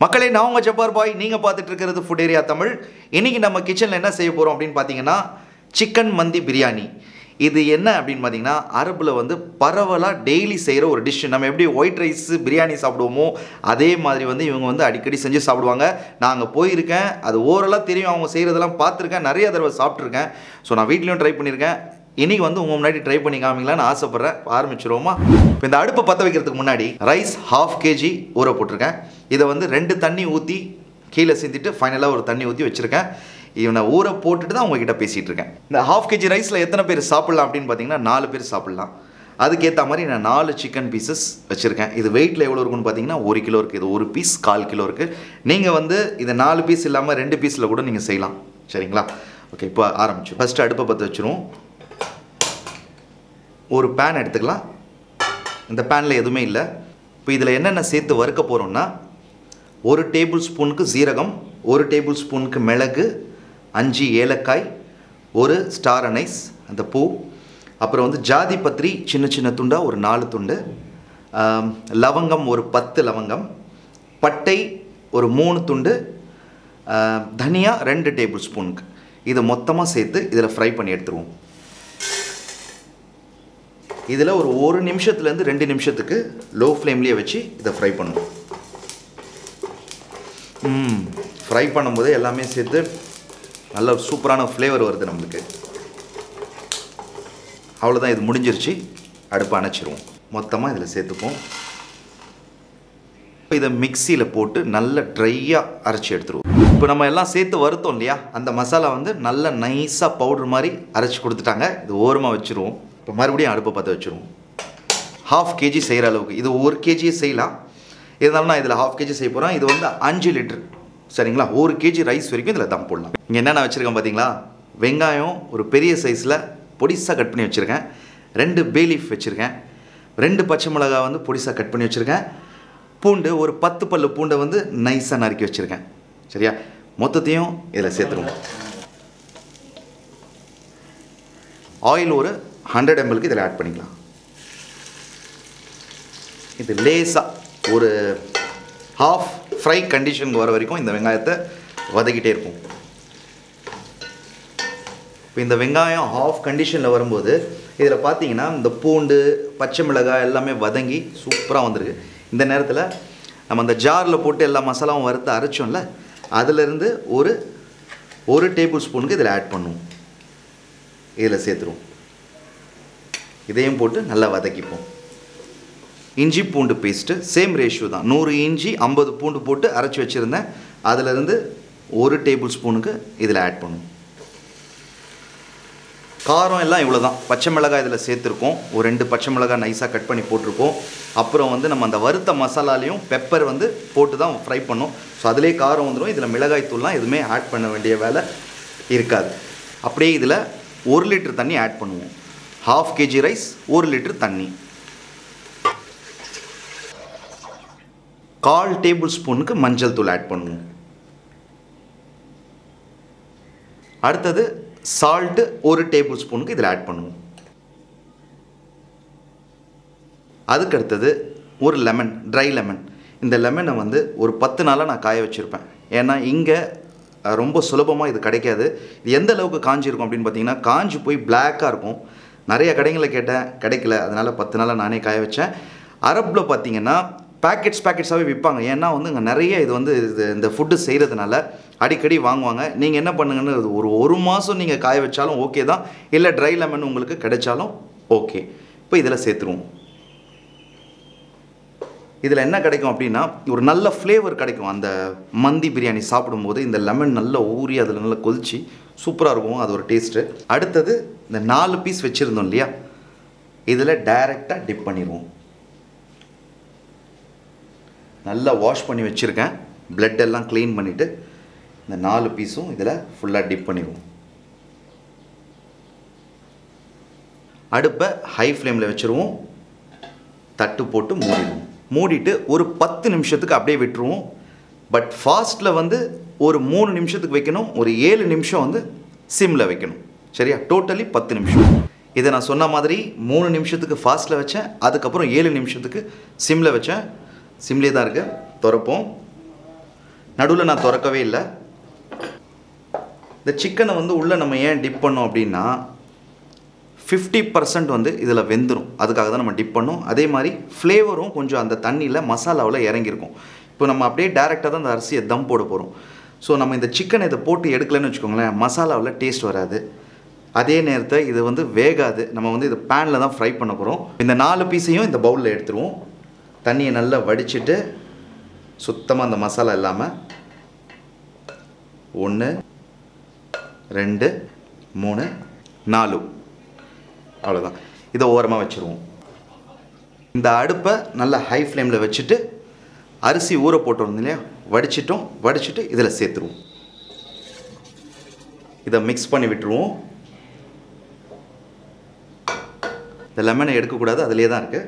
மக்களே நான் உங்கள் ஜப்பார் பாய் நீங்கள் பார்த்துட்டு இருக்கிறது ஃபுட் ஏரியா தமிழ் இன்றைக்கி நம்ம கிச்சனில் என்ன செய்ய போகிறோம் அப்படின்னு பார்த்தீங்கன்னா சிக்கன் மந்தி பிரியாணி இது என்ன அப்படின்னு பார்த்தீங்கன்னா அரபில் வந்து பரவலாக டெய்லி செய்கிற ஒரு டிஷ் நம்ம எப்படி ஒயிட் ரைஸ் பிரியாணி சாப்பிடுவோமோ அதே மாதிரி வந்து இவங்க வந்து அடிக்கடி செஞ்சு சாப்பிடுவாங்க நான் அங்கே போயிருக்கேன் அது ஓரளவு தெரியும் அவங்க செய்கிறதெல்லாம் பார்த்துருக்கேன் நிறைய தடவை சாப்பிட்ருக்கேன் ஸோ நான் வீட்லேயும் ட்ரை பண்ணியிருக்கேன் இன்றைக்கி வந்து உங்கள் முன்னாடி ட்ரை பண்ணி காமிங்களான்னு ஆசைப்பட்றேன் ஆரம்பிச்சிருவோமா இப்போ இந்த அடுப்பை பற்ற வைக்கிறதுக்கு முன்னாடி ரைஸ் ஹாஃப் கேஜி ஊற போட்டிருக்கேன் இதை வந்து ரெண்டு தண்ணி ஊற்றி கீழே சிந்திட்டு ஃபைனலாக ஒரு தண்ணி ஊற்றி வச்சுருக்கேன் இவனை ஊற போட்டுட்டு தான் உங்ககிட்ட பேசிகிட்டு இருக்கேன் இந்த ஹாஃப் கேஜி ரைஸில் எத்தனை பேர் சாப்பிட்லாம் அப்படின்னு பார்த்தீங்கன்னா நாலு பேர் சாப்பிட்லாம் அதுக்கேற்ற மாதிரி நான் நாலு சிக்கன் பீசஸ் வச்சுருக்கேன் இது வெயிட்டில் எவ்வளோ இருக்குன்னு பார்த்தீங்கன்னா ஒரு கிலோ இருக்குது இது ஒரு பீஸ் கால் கிலோ இருக்குது நீங்கள் வந்து இதை நாலு பீஸ் இல்லாமல் ரெண்டு பீஸில் கூட நீங்கள் செய்யலாம் சரிங்களா ஓகே இப்போ ஆரம்பிச்சு ஃபஸ்ட்டு அடுப்பை பற்ற வச்சுருவோம் ஒரு பேன் எடுத்துக்கலாம் இந்த பேனில் எதுவுமே இல்லை இப்போ இதில் என்னென்ன சேர்த்து வறுக்க போகிறோம்னா ஒரு டேபிள் ஸ்பூனுக்கு சீரகம் ஒரு டேபிள் ஸ்பூனுக்கு மிளகு அஞ்சு ஏலக்காய் ஒரு ஸ்டார் அனைஸ் அந்த பூ அப்புறம் வந்து ஜாதி பத்திரி சின்ன சின்ன துண்டாக ஒரு நாலு துண்டு ஆம், லவங்கம் ஒரு பத்து லவங்கம் பட்டை ஒரு மூணு துண்டு ஆம், தனியா ரெண்டு டேபிள் ஸ்பூனுக்கு இதை மொத்தமாக சேர்த்து இதில் ஃப்ரை பண்ணி எடுத்துருவோம் இதில் ஒரு ஒரு நிமிஷத்துலேருந்து ரெண்டு நிமிஷத்துக்கு லோ ஃப்ளேம்லேயே வச்சு இதை ஃப்ரை பண்ணுவோம் ம் ஃப்ரை பண்ணும்போது எல்லாமே சேர்த்து நல்ல ஒரு சூப்பரான ஃப்ளேவர் வருது நம்மளுக்கு அவ்வளோதான் இது முடிஞ்சிருச்சு அடுப்பை அணைச்சிருவோம் மொத்தமாக இதில் சேர்த்துப்போம் இப்போ இதை மிக்சியில் போட்டு நல்ல ட்ரையாக அரைச்சி எடுத்துருவோம் இப்போ நம்ம எல்லாம் சேர்த்து வறுத்தோம் இல்லையா அந்த மசாலா வந்து நல்ல நைஸாக பவுடர் மாதிரி அரைச்சி கொடுத்துட்டாங்க இது ஓரமாக வச்சுருவோம் இப்போ மறுபடியும் அடுப்பை பற்ற வச்சுருவோம் ஹாஃப் கேஜி செய்கிற அளவுக்கு இது ஒரு கேஜியே செய்யலாம் இருந்தாலும் நான் இதில் ஹாஃப் கேஜி செய்ய போகிறேன் இது வந்து அஞ்சு லிட்டர் சரிங்களா ஒரு கேஜி ரைஸ் வரைக்கும் இதில் தம் போடலாம் இங்கே என்னென்ன வச்சுருக்கேன் பார்த்தீங்களா வெங்காயம் ஒரு பெரிய சைஸில் பொடிசாக கட் பண்ணி வச்சுருக்கேன் ரெண்டு பேலீஃப் வச்சுருக்கேன் ரெண்டு பச்சை மிளகாய் வந்து பொடிசாக கட் பண்ணி வச்சுருக்கேன் பூண்டு ஒரு பத்து பல்லு பூண்டை வந்து நைஸாக நறுக்கி வச்சுருக்கேன் சரியா மொத்தத்தையும் இதில் சேர்த்துருவோம் ஆயில் ஒரு ஹண்ட்ரட் எம்எல்க்கு இதில் ஆட் பண்ணிக்கலாம் இது லேசாக ஒரு ஹாஃப் ஃப்ரை கண்டிஷனுக்கு வர வரைக்கும் இந்த வெங்காயத்தை வதக்கிட்டே இருப்போம் இப்போ இந்த வெங்காயம் ஹாஃப் கண்டிஷனில் வரும்போது இதில் பார்த்தீங்கன்னா இந்த பூண்டு பச்சை மிளகாய் எல்லாமே வதங்கி சூப்பராக வந்திருக்கு இந்த நேரத்தில் நம்ம அந்த ஜாரில் போட்டு எல்லா மசாலாவும் வறுத்து அரைச்சோம்ல அதிலிருந்து ஒரு ஒரு டேபிள் ஸ்பூனுக்கு இதில் ஆட் பண்ணுவோம் இதில் சேர்த்துருவோம் இதையும் போட்டு நல்லா வதக்கிப்போம் இஞ்சி பூண்டு பேஸ்ட்டு சேம் ரேஷியோ தான் நூறு இஞ்சி ஐம்பது பூண்டு போட்டு அரைச்சி வச்சுருந்தேன் அதிலிருந்து ஒரு டேபிள் ஸ்பூனுக்கு இதில் ஆட் பண்ணும் காரம் எல்லாம் இவ்வளோ தான் பச்சை மிளகாய் இதில் சேர்த்துருக்கோம் ஒரு ரெண்டு பச்சை மிளகாய் நைஸாக கட் பண்ணி போட்டிருக்கோம் அப்புறம் வந்து நம்ம அந்த வறுத்த மசாலாலையும் பெப்பர் வந்து போட்டு தான் ஃப்ரை பண்ணோம் ஸோ அதிலே காரம் வந்துடும் இதில் மிளகாய் தூள்லாம் எதுவுமே ஆட் பண்ண வேண்டிய வேலை இருக்காது அப்படியே இதில் ஒரு லிட்டர் தண்ணி ஆட் பண்ணுவோம் ஹாஃப் கேஜி ரைஸ் ஒரு லிட்டர் தண்ணி கால் டேபிள் ஸ்பூனுக்கு மஞ்சள் தூள் ஆட் பண்ணுவோம் அடுத்தது சால்ட்டு ஒரு டேபிள் ஸ்பூனுக்கு இதில் ஆட் பண்ணுவோம் அதுக்கு அடுத்தது ஒரு லெமன் ட்ரை லெமன் இந்த லெமனை வந்து ஒரு பத்து நாளாக நான் காய வச்சுருப்பேன் ஏன்னா இங்கே அஹ், ரொம்ப சுலபமாக இது கிடைக்காது இது எந்த அளவுக்கு காஞ்சிருக்கும் அப்படின்னு பார்த்தீங்கன்னா காஞ்சி போய் பிளாக்காக இருக்கும் நிறைய கடைகளில் கேட்டேன் கிடைக்கல அதனால் பத்து நாளாக நானே காய வச்சேன் அரபில் பார்த்தீங்கன்னா பேக்கெட்ஸ் பேக்கெட்ஸாகவே விற்பாங்க ஏன்னா வந்து இங்கே நிறைய இது வந்து இது இந்த ஃபுட்டு செய்கிறதுனால அடிக்கடி வாங்குவாங்க நீங்கள் என்ன பண்ணுங்கன்னு இது ஒரு ஒரு மாதம் நீங்கள் காய வச்சாலும் ஓகே தான் இல்லை ட்ரை லெமன் உங்களுக்கு கிடைச்சாலும் ஓகே இப்போ இதில் சேர்த்துருவோம் இதில் என்ன கிடைக்கும் அப்படின்னா ஒரு நல்ல ஃப்ளேவர் கிடைக்கும் அந்த மந்தி பிரியாணி சாப்பிடும்போது இந்த லெமன் நல்லா ஊறி அதில் நல்லா கொதிச்சு சூப்பராக இருக்கும் அது ஒரு டேஸ்ட்டு அடுத்தது இந்த நாலு பீஸ் வச்சுருந்தோம் இல்லையா இதில் டைரெக்டாக டிப் பண்ணிடுவோம் நல்லா வாஷ் பண்ணி வச்சுருக்கேன் blood எல்லாம் க்ளீன் பண்ணிவிட்டு இந்த நாலு பீஸும் இதில் ஃபுல்லாக டிப் பண்ணிடுவோம் அடுப்பை ஹை ஃப்ளேமில் வச்சுருவோம் தட்டு போட்டு மூடிடுவோம் மூடிட்டு ஒரு பத்து நிமிஷத்துக்கு அப்படியே விட்டுருவோம் பட் ஃபாஸ்ட்டில் வந்து ஒரு மூணு நிமிஷத்துக்கு வைக்கணும் ஒரு ஏழு நிமிஷம் வந்து சிம்மில் வைக்கணும் சரியா டோட்டலி பத்து நிமிஷம் இதை நான் சொன்ன மாதிரி மூணு நிமிஷத்துக்கு ஃபாஸ்ட்டில் வச்சேன் அதுக்கப்புறம் ஏழு நிமிஷத்துக்கு சிம்மில் வச்சேன் சிம்லே தான் இருக்குது திறப்போம் நடுவில் நான் திறக்கவே இல்லை இந்த சிக்கனை வந்து உள்ளே நம்ம ஏன் டிப் பண்ணோம் அப்படின்னா ஃபிஃப்டி பர்சன்ட் வந்து இதில் வெந்துடும் அதுக்காக தான் நம்ம டிப் பண்ணோம் அதே மாதிரி ஃப்ளேவரும் கொஞ்சம் அந்த தண்ணியில் மசாலாவில் இறங்கியிருக்கும் இப்போ நம்ம அப்படியே டேரெக்டாக தான் அந்த அரிசியை தம் போட போகிறோம் ஸோ நம்ம இந்த சிக்கனை இதை போட்டு எடுக்கலைன்னு வச்சுக்கோங்களேன் மசாலாவில் டேஸ்ட் வராது அதே நேரத்தை இது வந்து வேகாது நம்ம வந்து இது பேனில் தான் ஃப்ரை பண்ண போகிறோம் இந்த நாலு பீஸையும் இந்த பவுலில் எடுத்துருவோம் தண்ணியை நல்லா வடிச்சிட்டு சுத்தமாக அந்த மசாலா இல்லாமல் ஒன்று ரெண்டு மூணு நாலு அவ்வளோதான் இதை ஓரமாக வச்சுருவோம் இந்த அடுப்பை நல்லா ஹை ஃப்ளேமில் வச்சுட்டு அரிசி ஊற போட்டிருந்தோம் இல்லையா வடிச்சிட்டோம் வடிச்சிட்டு இதில் சேர்த்துருவோம் இதை மிக்ஸ் பண்ணி விட்டுருவோம் இந்த லெமனை எடுக்கக்கூடாது அதிலே தான் இருக்குது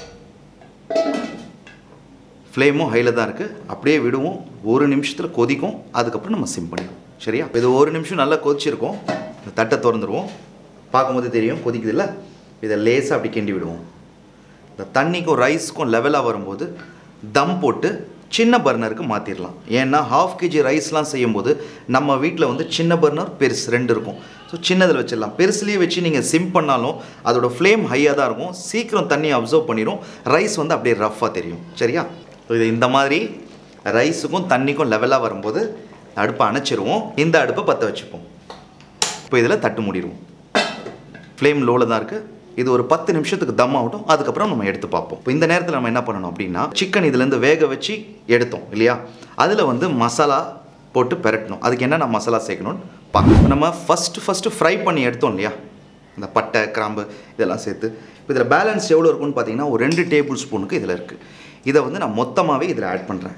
ஃப்ளேமும் ஹையில் தான் இருக்குது அப்படியே விடுவோம் ஒரு நிமிஷத்தில் கொதிக்கும் அதுக்கப்புறம் நம்ம சிம் பண்ணிடுவோம் சரியா இது ஒரு நிமிஷம் நல்லா கொதிச்சிருக்கும் இந்த தட்டை திறந்துருவோம் பார்க்கும்போது தெரியும் கொதிக்குதுல்ல இதை லேசாக அப்படி கிண்டி விடுவோம் இந்த தண்ணிக்கும் ரைஸ்க்கும் லெவலாக வரும்போது தம் போட்டு சின்ன பர்னருக்கு மாற்றிடலாம் ஏன்னா ஹாஃப் கேஜி ரைஸ்லாம் செய்யும்போது நம்ம வீட்டில் வந்து சின்ன பர்னர் பெருசு ரெண்டு இருக்கும் ஸோ சின்னதில் வச்சிடலாம் பெருசுலேயே வச்சு நீங்கள் சிம் பண்ணாலும் அதோட ஃப்ளேம் ஹையாக தான் இருக்கும் சீக்கிரம் தண்ணியை அப்சர்வ் பண்ணிடும் ரைஸ் வந்து அப்படியே ரஃப்பாக தெரியும் சரியா ஸோ இது இந்த மாதிரி ரைஸுக்கும் தண்ணிக்கும் லெவலாக வரும்போது அடுப்பை அணைச்சிருவோம் இந்த அடுப்பை பற்ற வச்சுப்போம் இப்போ இதில் தட்டு மூடிடுவோம் ஃப்ளேம் லோவில் தான் இருக்குது இது ஒரு பத்து நிமிஷத்துக்கு தம் ஆகட்டும் அதுக்கப்புறம் நம்ம எடுத்து பார்ப்போம் இப்போ இந்த நேரத்தில் நம்ம என்ன பண்ணணும் அப்படின்னா சிக்கன் இதுலேருந்து வேக வச்சு எடுத்தோம் இல்லையா அதில் வந்து மசாலா போட்டு பெரட்டணும் அதுக்கு என்னென்ன மசாலா சேர்க்கணும்னு பார்க்கணும் நம்ம ஃபஸ்ட்டு ஃபஸ்ட்டு ஃப்ரை பண்ணி எடுத்தோம் இல்லையா இந்த பட்டை கிராம்பு இதெல்லாம் சேர்த்து இப்போ இதில் பேலன்ஸ் எவ்வளோ இருக்குன்னு பார்த்தீங்கன்னா ஒரு ரெண்டு டேபிள் ஸ்பூனுக்கு இதில் இருக்குது இதை வந்து நான் மொத்தமாகவே இதில் ஆட் பண்ணுறேன்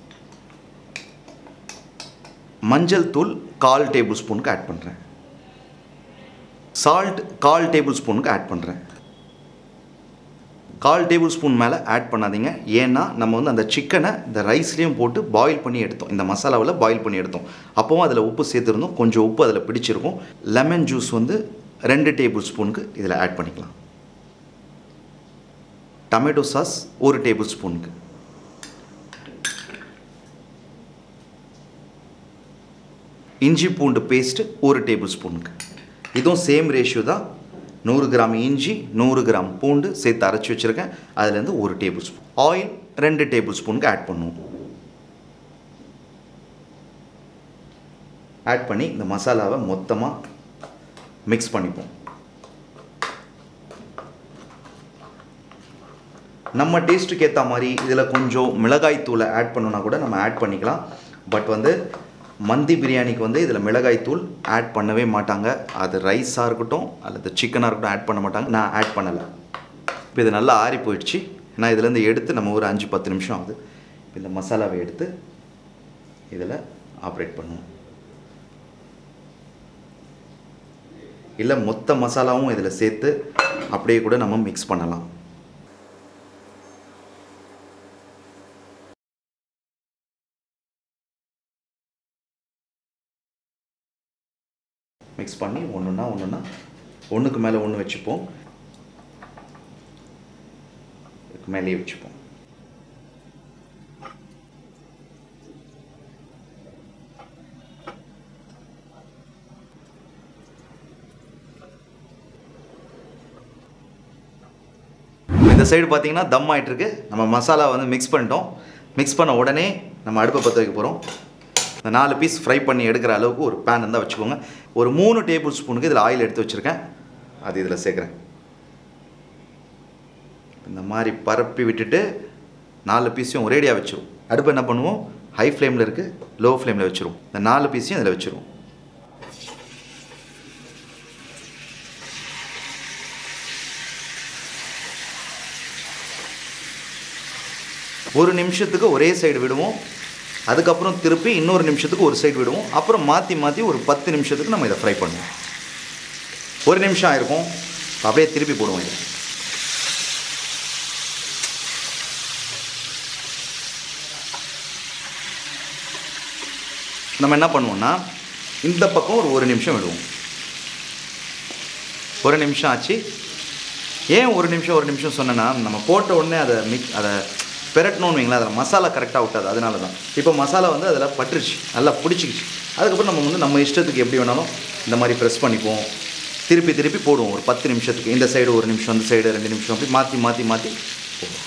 மஞ்சள் தூள் கால் டேபிள் ஸ்பூனுக்கு ஆட் பண்ணுறேன் சால்ட் கால் டேபிள் ஸ்பூனுக்கு ஆட் பண்ணுறேன் கால் டேபிள் ஸ்பூன் மேலே ஆட் பண்ணாதீங்க ஏன்னா நம்ம வந்து அந்த சிக்கனை இந்த ரைஸ்லேயும் போட்டு பாயில் பண்ணி எடுத்தோம் இந்த மசாலாவில் பாயில் பண்ணி எடுத்தோம் அப்போவும் அதில் உப்பு சேர்த்துருந்தோம் கொஞ்சம் உப்பு அதில் பிடிச்சிருக்கும் லெமன் ஜூஸ் வந்து ரெண்டு டேபிள் ஸ்பூனுக்கு இதில் ஆட் பண்ணிக்கலாம் டொமேட்டோ சாஸ் ஒரு டேபிள் ஸ்பூனுக்கு இஞ்சி பூண்டு பேஸ்ட்டு ஒரு டேபிள் ஸ்பூனுக்கு இதுவும் சேம் ரேஷியோ தான் நூறு கிராம் இஞ்சி நூறு கிராம் பூண்டு சேர்த்து அரைச்சி வச்சுருக்கேன் அதுலேருந்து ஒரு டேபிள் ஸ்பூன் ஆயில் ரெண்டு டேபிள் ஸ்பூனுக்கு ஆட் பண்ணுவோம் ஆட் பண்ணி இந்த மசாலாவை மொத்தமாக மிக்ஸ் பண்ணிப்போம் நம்ம டேஸ்ட்டுக்கு ஏற்ற மாதிரி இதில் கொஞ்சம் மிளகாய் தூளை ஆட் பண்ணணுன்னா கூட நம்ம ஆட் பண்ணிக்கலாம் பட் வந்து மந்தி பிரியாணிக்கு வந்து இதில் மிளகாய் தூள் ஆட் பண்ணவே மாட்டாங்க அது ரைஸாக இருக்கட்டும் அல்லது சிக்கனாக இருக்கட்டும் ஆட் பண்ண மாட்டாங்க நான் ஆட் பண்ணலை இப்போ இது நல்லா ஆறி போயிடுச்சு நான் இதுலேருந்து எடுத்து நம்ம ஒரு அஞ்சு பத்து நிமிஷம் ஆகுது இப்போ இந்த மசாலாவை எடுத்து இதில் ஆப்ரேட் பண்ணுவோம் இல்லை மொத்த மசாலாவும் இதில் சேர்த்து அப்படியே கூட நம்ம மிக்ஸ் பண்ணலாம் மிக்ஸ் பண்ணி ஒன்றுனா ஒன்றுனா ஒன்றுக்கு மேலே ஒன்று வச்சுப்போம் இதுக்கு மேலேயே வச்சுப்போம் இந்த சைடு பார்த்தீங்கன்னா தம் ஆயிட்டு இருக்கு நம்ம மசாலா வந்து மிக்ஸ் பண்ணிட்டோம் மிக்ஸ் பண்ண உடனே நம்ம அடுப்பை பற்ற வைக்க போகிறோம் இந்த நாலு பீஸ் ஃப்ரை பண்ணி எடுக்கிற அளவுக்கு ஒரு பேன் இருந்தால் வச்சுக்கோங்க ஒரு மூணு டேபிள் ஸ்பூனுக்கு இதில் ஆயில் எடுத்து வச்சுருக்கேன் அது இதில் சேர்க்குறேன் இந்த மாதிரி பரப்பி விட்டுட்டு நாலு பீஸையும் ஒரேடியாக வச்சிரும் அடுப்பு என்ன பண்ணுவோம் ஹை ஃப்ளேமில் இருக்குது லோ ஃப்ளேமில் வச்சுருவோம் இந்த நாலு பீஸையும் இதில் வச்சுருவோம் ஒரு நிமிஷத்துக்கு ஒரே சைடு விடுவோம் அதுக்கப்புறம் திருப்பி இன்னொரு நிமிஷத்துக்கு ஒரு சைடு விடுவோம் அப்புறம் மாற்றி மாற்றி ஒரு பத்து நிமிஷத்துக்கு நம்ம இதை ஃப்ரை பண்ணுவோம் ஒரு நிமிஷம் ஆயிருக்கும் அப்படியே திருப்பி போடுவோம் இதை நம்ம என்ன பண்ணுவோம்னா இந்த பக்கம் ஒரு ஒரு நிமிஷம் விடுவோம் ஒரு நிமிஷம் ஆச்சு ஏன் ஒரு நிமிஷம் ஒரு நிமிஷம் சொன்னேன்னா நம்ம போட்ட உடனே அதை மிக் அதை பெரட்டணும்னு வைங்களேன் அதில் மசாலா கரெக்டாக விட்டாது அதனால தான் இப்போ மசாலா வந்து அதில் பட்டுருச்சு நல்லா பிடிச்சிக்கிச்சு அதுக்கப்புறம் நம்ம வந்து நம்ம இஷ்டத்துக்கு எப்படி வேணாலும் இந்த மாதிரி ப்ரெஸ் பண்ணிப்போம் திருப்பி திருப்பி போடுவோம் ஒரு பத்து நிமிஷத்துக்கு இந்த சைடு ஒரு நிமிஷம் இந்த சைடு ரெண்டு நிமிஷம் அப்படி மாற்றி மாற்றி மாற்றி போடுவோம்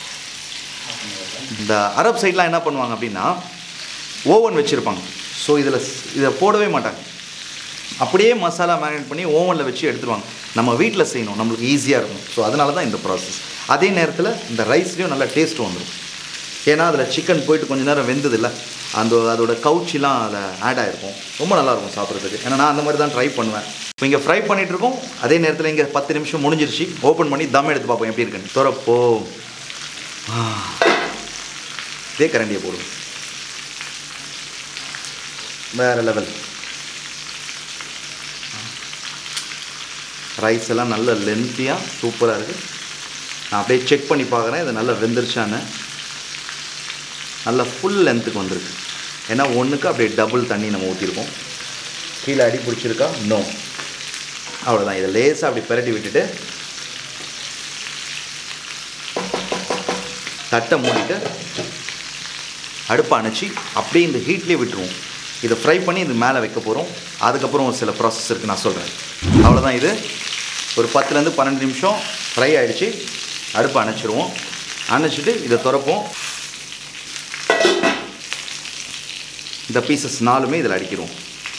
இந்த அரப் சைட்லாம் என்ன பண்ணுவாங்க அப்படின்னா ஓவன் வச்சுருப்பாங்க ஸோ இதில் இதை போடவே மாட்டாங்க அப்படியே மசாலா மேரினேட் பண்ணி ஓவனில் வச்சு எடுத்துருவாங்க நம்ம வீட்டில் செய்யணும் நம்மளுக்கு ஈஸியாக இருக்கும் ஸோ அதனால தான் இந்த ப்ராசஸ் அதே நேரத்தில் இந்த ரைஸ்லேயும் நல்ல டேஸ்ட் வந்துடும் ஏன்னா அதில் சிக்கன் போயிட்டு கொஞ்ச நேரம் வெந்தது இல்லை அந்த அதோட கவுச்சிலாம் அதில் ஆட் ஆகிருக்கும் ரொம்ப நல்லாயிருக்கும் சாப்பிட்றதுக்கு ஏன்னா நான் அந்த மாதிரி தான் ட்ரை பண்ணுவேன் இப்போ இங்கே ஃப்ரை பண்ணிட்டு இருக்கோம் அதே நேரத்தில் இங்கே பத்து நிமிஷம் முடிஞ்சிருச்சு ஓப்பன் பண்ணி தம் எடுத்து பார்ப்போம் எப்படி இருக்குன்னு துறப்போ இதே கரண்டியை போடுவோம் வேறு லெவல் ரைஸ் எல்லாம் நல்ல லென்த்தியாக சூப்பராக இருக்குது நான் அப்படியே செக் பண்ணி பார்க்குறேன் இது நல்லா வெந்துருச்சான்னு நல்லா ஃபுல் லென்த்துக்கு வந்திருக்கு ஏன்னா ஒன்றுக்கு அப்படியே டபுள் தண்ணி நம்ம ஊற்றிருக்கோம் கீழே அடி பிடிச்சிருக்கா நோ அவ்வளோதான் இதை லேசாக அப்படி பிரட்டி விட்டுட்டு தட்டை மூடிட்டு அடுப்பை அணைச்சி அப்படியே இந்த ஹீட்லேயே விட்டுருவோம் இதை ஃப்ரை பண்ணி இது மேலே வைக்க போகிறோம் அதுக்கப்புறம் ஒரு சில ப்ராசஸ் இருக்குது நான் சொல்கிறேன் அவ்வளோதான் இது ஒரு பத்துலேருந்து பன்னெண்டு நிமிஷம் ஃப்ரை ஆகிடுச்சு அடுப்பை அணைச்சிருவோம் அணைச்சிட்டு இதை திறப்போம் இந்த பீசஸ் நாலுமே இதில் அடிக்கிறோம்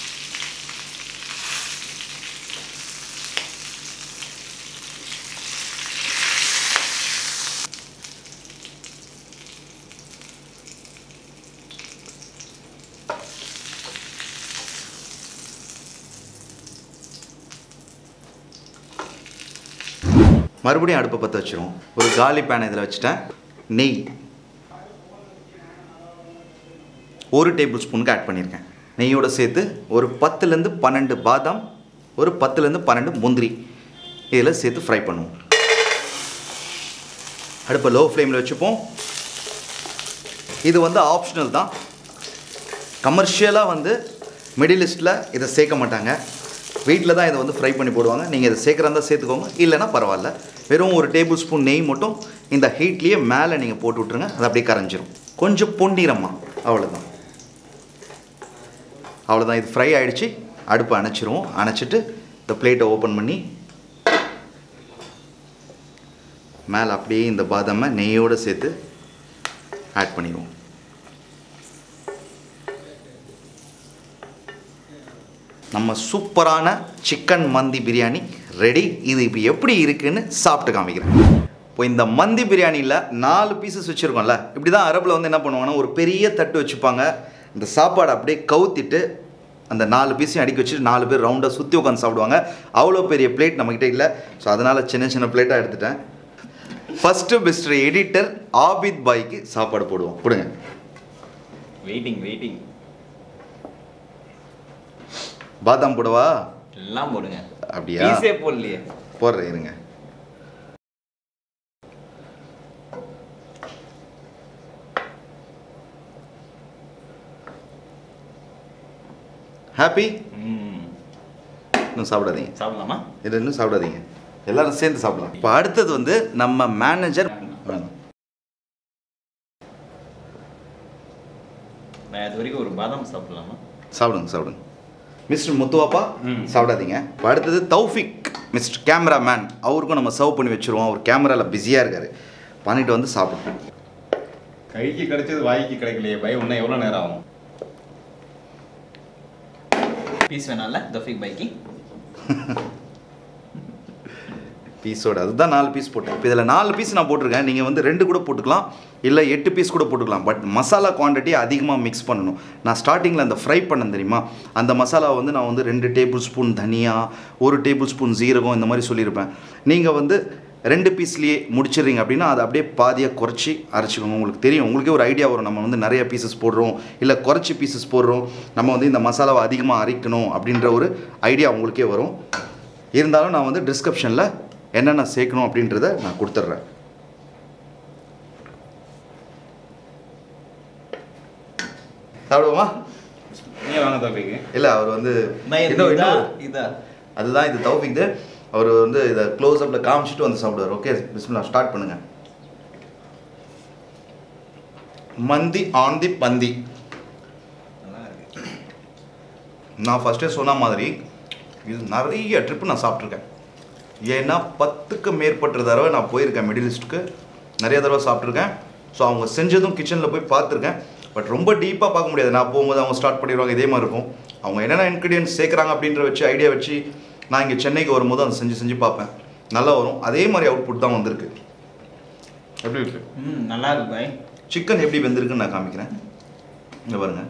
மறுபடியும் அடுப்பை பற்ற வச்சிரும் ஒரு காலி பேனை இதில் வச்சுட்டேன் நெய் ஒரு டேபிள் ஸ்பூனுக்கு ஆட் பண்ணியிருக்கேன் நெய்யோடு சேர்த்து ஒரு பத்துலேருந்து பன்னெண்டு பாதாம் ஒரு பத்துலேருந்து பன்னெண்டு முந்திரி இதில் சேர்த்து ஃப்ரை பண்ணுவோம் அடுப்பை லோ ஃப்ளேமில் வச்சுப்போம் இது வந்து ஆப்ஷனல் தான் கமர்ஷியலாக வந்து மிடில் ஈஸ்டில் இதை சேர்க்க மாட்டாங்க வீட்டில் தான் இதை வந்து ஃப்ரை பண்ணி போடுவாங்க நீங்கள் இதை சேர்க்குறதா சேர்த்துக்கோங்க இல்லைன்னா பரவாயில்ல வெறும் ஒரு டேபிள் ஸ்பூன் நெய் மட்டும் இந்த ஹீட்லேயே மேலே நீங்கள் போட்டு விட்ருங்க அது அப்படியே கரைஞ்சிரும் கொஞ்சம் பொன்னிறமாக அவ்வளோதான் அவ்வளோதான் இது ஃப்ரை ஆகிடுச்சு அடுப்பை அணைச்சிருவோம் அணைச்சிட்டு இந்த பிளேட்டை ஓப்பன் பண்ணி மேலே அப்படியே இந்த பாதாமை நெய்யோடு சேர்த்து ஆட் பண்ணிடுவோம் நம்ம சூப்பரான சிக்கன் மந்தி பிரியாணி ரெடி இது இப்போ எப்படி இருக்குன்னு சாப்பிட்டு காமிக்கிறேன் இப்போ இந்த மந்தி பிரியாணியில் நாலு பீசஸ் வச்சுருக்கோம்ல இப்படி தான் அரபில் வந்து என்ன பண்ணுவாங்கன்னா ஒரு பெரிய தட்டு வச்சுப்பாங்க இந்த சாப்பாடை அப்படியே கவுத்திட்டு அந்த நாலு பீஸையும் அடிக்க வச்சுட்டு நாலு பேர் ரவுண்டாக சுற்றி உட்காந்து சாப்பிடுவாங்க அவ்வளோ பெரிய பிளேட் நம்மக்கிட்ட இல்லை ஸோ அதனால் சின்ன சின்ன பிளேட்டாக எடுத்துட்டேன் ஃபஸ்ட்டு பெஸ்ட் எடிட்டர் ஆபித் பாய்க்கு சாப்பாடு போடுவோம் கொடுங்க வெயிட்டிங் வெயிட்டிங் பாதாம் போடவா எல்லாம் போடுங்க அப்படியா பீஸே போடலையே போடுறேன் இருங்க ஹாப்பி ம் இன்னும் சாப்பிடாதீங்க சாப்பிடலாமா இது இன்னும் சாப்பிடாதீங்க எல்லாரும் சேர்ந்து சாப்பிடலாம் இப்போ அடுத்தது வந்து நம்ம மேனேஜர் வேணும் நான் இது வரைக்கும் ஒரு பாதாம் சாப்பிடலாமா சாப்பிடுங்க சாப்பிடுங்க மிஸ்டர் முத்துவாப்பா ம். சாப்பிடாதீங்க இப்போ அடுத்தது தௌஃபிக் மிஸ்டர் கேமராமேன் அவருக்கும் நம்ம சர்வ் பண்ணி வச்சுருவோம் அவர் கேமராவில் பிஸியாக இருக்காரு பண்ணிட்டு வந்து சாப்பிடுவோம் கைக்கு கிடைச்சது வாய்க்கு கிடைக்கலையே பை இன்னும் எவ்வளோ நேரம் ஆகும் பீஸ் வேணாம்ல தஃபிக் பைக்கி பீஸோட அதுதான் நாலு பீஸ் போட்டேன் இப்போ இதில் நாலு பீஸ் நான் போட்டிருக்கேன் நீங்கள் வந்து ரெண்டு கூட போட்டுக்கலாம் இல்லை எட்டு பீஸ் கூட போட்டுக்கலாம் பட் மசாலா குவான்டிட்டி அதிகமாக மிக்ஸ் பண்ணணும் நான் ஸ்டார்டிங்கில் அந்த ஃப்ரை பண்ணேன் தெரியுமா அந்த மசாலா வந்து நான் வந்து ரெண்டு டேபிள் ஸ்பூன் தனியா ஒரு டேபிள் ஸ்பூன் ஜீரகம் இந்த மாதிரி சொல்லியிருப்பேன் நீங்கள் வந்து ரெண்டு பீஸ்லேயே முடிச்சிடுறீங்க அப்படின்னா அதை அப்படியே பாதியாக குறைச்சி அரைச்சிக்கோங்க உங்களுக்கு தெரியும் உங்களுக்கே ஒரு ஐடியா வரும் நம்ம வந்து நிறைய பீசஸ் போடுறோம் இல்லை குறைச்சி பீசஸ் போடுறோம் நம்ம வந்து இந்த மசாலாவை அதிகமாக அரைக்கணும் அப்படின்ற ஒரு ஐடியா உங்களுக்கே வரும் இருந்தாலும் நான் வந்து டிஸ்கிரிப்ஷனில் என்னென்ன சேர்க்கணும் அப்படின்றத நான் கொடுத்துட்றேன் சாப்பிடுவோமா நீங்கள் வாங்க தப்பிங்க இல்லை அவர் வந்து நான் இன்னும் இதா இன்னும் இதா அதுதான் இது தௌஃபிக் அவர் வந்து இதை க்ளோஸ் அப்பில் காமிச்சிட்டு வந்து சாப்பிடுவார் ஓகே பிஸ்மில்லா ஸ்டார்ட் பண்ணுங்க மந்தி ஆன் தி பந்தி நல்லா இருக்கு நான் ஃபஸ்ட்டே சொன்ன மாதிரி இது நிறைய ட்ரிப்பு நான் சாப்பிட்ருக்கேன் ஏன்னா பத்துக்கு மேற்பட்ட தடவை நான் போயிருக்கேன் மிடில் ஈஸ்ட்டுக்கு நிறைய தடவை சாப்பிட்ருக்கேன் ஸோ அவங்க செஞ்சதும் கிச்சனில் போய் பார்த்துருக்கேன் பட் ரொம்ப டீப்பாக பார்க்க முடியாது நான் போகும்போது அவங்க ஸ்டார்ட் பண்ணிடுவாங்க இதே மாதிரி இருக்கும் அவங்க என்னென்ன இன்க்ரீடியன்ஸ் சேர்க்குறாங்க அப்படின்ற வச்சு ஐடியா வச்சு நான் இங்கே சென்னைக்கு வரும்போது அதை செஞ்சு செஞ்சு பார்ப்பேன் நல்லா வரும் அதே மாதிரி அவுட்புட் தான் வந்திருக்கு எப்படி இருக்கு ம் நல்லா இருக்கு பாய் சிக்கன் எப்படி வெந்திருக்குன்னு நான் காமிக்கிறேன் இங்கே பாருங்க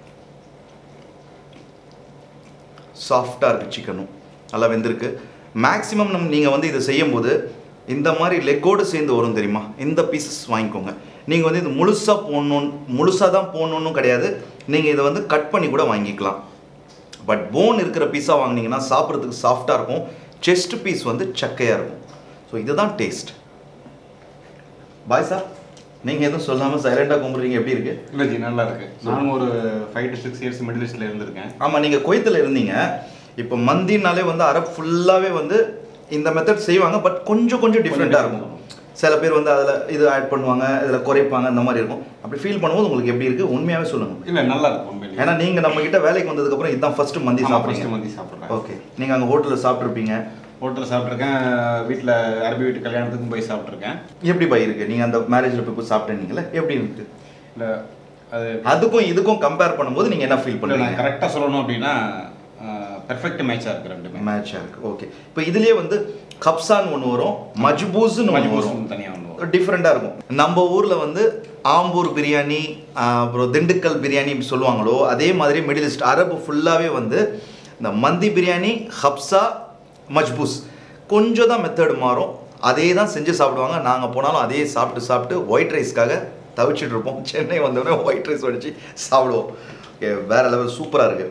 சாஃப்டாக இருக்குது சிக்கனும் நல்லா வெந்திருக்கு மேக்ஸிமம் நம் நீங்கள் வந்து இதை செய்யும்போது இந்த மாதிரி லெக்கோடு சேர்ந்து வரும் தெரியுமா இந்த பீசஸ் வாங்கிக்கோங்க நீங்கள் வந்து இது முழுசாக போடணும் முழுசாக தான் போடணுன்னு கிடையாது நீங்கள் இதை வந்து கட் பண்ணி கூட வாங்கிக்கலாம் பட் போன் இருக்கிற பீஸாக வாங்கினீங்கன்னா சாப்பிட்றதுக்கு சாஃப்டாக இருக்கும் செஸ்ட் பீஸ் வந்து சக்கையாக இருக்கும் ஸோ இதுதான் டேஸ்ட் பாய் சார் நீங்கள் எதுவும் சொல்லாமல் சைலண்டாக கும்பிட்றீங்க எப்படி இருக்குது இல்லை ஜி நல்லா இருக்கு நானும் ஒரு five to six years Middle ஈஸ்ட்ல இருந்திருக்கேன் ஆமாம் நீங்கள் குவைத்தில் இருந்தீங்க இப்போ மந்தினாலே வந்து அரப் ஃபுல்லாகவே வந்து இந்த மெத்தட் செய்வாங்க பட் கொஞ்சம் கொஞ்சம் டிஃப்ரெண்ட்டாக இருக்கும் சில பேர் வந்து அதில் இது ஆட் பண்ணுவாங்க இதில் குறைப்பாங்க இந்த மாதிரி இருக்கும் அப்படி ஃபீல் பண்ணும்போது உங்களுக்கு எப்படி இருக்குது உண்மையாகவே சொல்லுங்கள் இல்லை நல்லா இருக்கு உண்மையிலேயே ஏன்னா நீங்கள் நம்ம கிட்ட வேலைக்கு வந்ததுக்கப்புறம் இதுதான் ஃபர்ஸ்ட் மந்தி ஆமா, first சாப்பிட்றீங்க மந்தி சாப்பிட்றேன் ஓகே நீங்கள் அங்கே ஹோட்டலில் சாப்பிட்ருப்பீங்க ஹோட்டலில் சாப்பிட்ருக்கேன் வீட்டில் அரபி வீட்டு கல்யாணத்துக்கும் போய் சாப்பிட்ருக்கேன் எப்படி பை இருக்கு நீங்கள் அந்த மேரேஜில் போய் போய் சாப்பிட்டீங்களே எப்படி இருக்கு இல்லை அது அதுக்கும் இதுக்கும் கம்பேர் பண்ணும்போது நீங்கள் என்ன ஃபீல் இல்லை நான் பண்ணுறீங்க கரெக்டாக சொல்லணும் அப்படின்னா பெர்ஃபெக்ட் மேட்சாக இருக்கு ரெண்டுமே மேட்சாக இருக்கு ஓகே இப்போ இதுலயே வந்து கப்சான்னு ஒன்று வரும் மஜ்பூஸ்னு ஒன்று வரும் மஜ்பூஸ் தனியாக ஒன்று வரும் டிஃப்ரெண்ட்டாக இருக்கும் நம்ம ஊரில் வந்து ஆம்பூர் பிரியாணி ஆஹ், அப்புறம் திண்டுக்கல் பிரியாணி இப்படி சொல்லுவாங்களோ அதே மாதிரி மிடில் ஈஸ்ட் அரபு ஃபுல்லாகவே வந்து இந்த மந்தி பிரியாணி ஹப்சா மஜ்பூஸ் கொஞ்சம் தான் மெத்தட் மாறும் அதே தான் செஞ்சு சாப்பிடுவாங்க நாங்கள் போனாலும் அதே சாப்பிட்டு சாப்பிட்டு ஒயிட் ரைஸ்க்காக தவிச்சிட்டு இருப்போம் சென்னை வந்தோடனே ஒயிட் ரைஸ் வடித்து சாப்பிடுவோம் Okay, வேற லெவல் சூப்பராக இருக்குது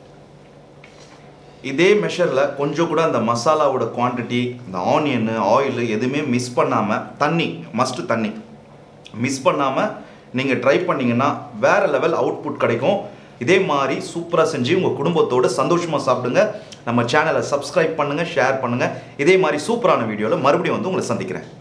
இதே மெஷரில் கொஞ்சம் கூட அந்த மசாலாவோட குவான்டிட்டி இந்த ஆனியன் ஆயில் எதுவுமே மிஸ் பண்ணாமல் தண்ணி மஸ்ட்டு தண்ணி மிஸ் பண்ணாமல் நீங்கள் ட்ரை பண்ணீங்கன்னா வேறு லெவல் அவுட்புட் கிடைக்கும் இதே மாதிரி சூப்பராக செஞ்சு உங்கள் குடும்பத்தோடு சந்தோஷமாக சாப்பிடுங்க நம்ம சேனலை சப்ஸ்கிரைப் பண்ணுங்கள் ஷேர் பண்ணுங்கள் இதே மாதிரி சூப்பரான வீடியோவில் மறுபடியும் வந்து உங்களை சந்திக்கிறேன்